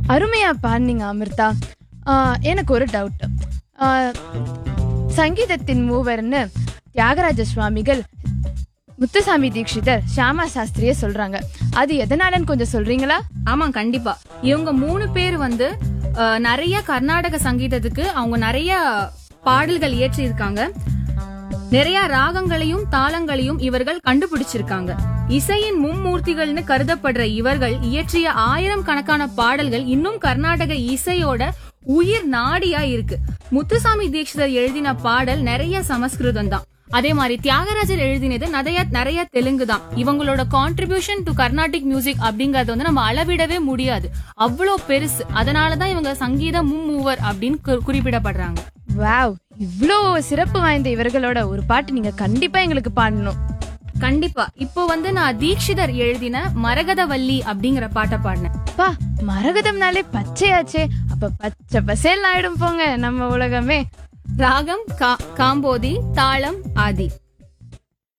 அருமையா பாடினீங்க அமிர்தா ஆஹ், எனக்கு ஒரு டவுட் சங்கீதத்தின் மூவர்னு தியாகராஜ சுவாமிகள் முத்துசாமி தீட்சிதர் ஷியாமா சாஸ்திரிய சொல்றாங்க அது எதனாலன்னு கொஞ்சம் சொல்றீங்களா ஆமா கண்டிப்பா இவங்க மூணு பேர் வந்து அஹ், நிறைய கர்நாடக சங்கீதத்துக்கு அவங்க நிறைய பாடல்கள் இயற்றி இருக்காங்க நிறைய ராகங்களையும் தாளங்களையும் இவர்கள் கண்டுபிடிச்சிருக்காங்க இசையின் மும்மூர்த்திகள்னு கருதப்படுற இவர்கள் இயற்றிய ஆயிரம் கணக்கான பாடல்கள் இன்னும் கர்நாடக இசையோட உயிர் நாடியா இருக்கு முத்துசாமி தீட்சிதர் எழுதின பாடல் நிறைய சமஸ்கிருதம் தான் அதே மாதிரி தியாகராஜர் எழுதினது நிறைய நிறைய தெலுங்கு தான் இவங்களோட கான்ட்ரிபியூஷன் டு கர்நாடிக் மியூசிக் அப்படிங்கறது வந்து நம்ம அளவிடவே முடியாது அவ்வளோ பெருசு அதனாலதான் இவங்க சங்கீத மும்மூவர் அப்படின்னு கு- குறிப்பிடப்படுறாங்க வாவ் இவ்ளோ சிறப்பு வாய்ந்த இவர்களோட ஒரு பாட்டு நீங்க கண்டிப்பா எங்களுக்கு பாடணும் கண்டிப்பா இப்போ வந்து நான் தீக்ஷிதர் எழுதின மரகதவல்லி அப்படிங்கிற பாட்டை பாடினேன் பா மரகதம்னாலே பச்சையாச்சே அப்ப பச்சை பசேல் ஆயிடும் போங்க நம்ம உலகமே ராகம் கா- காம்போதி தாளம் ஆதி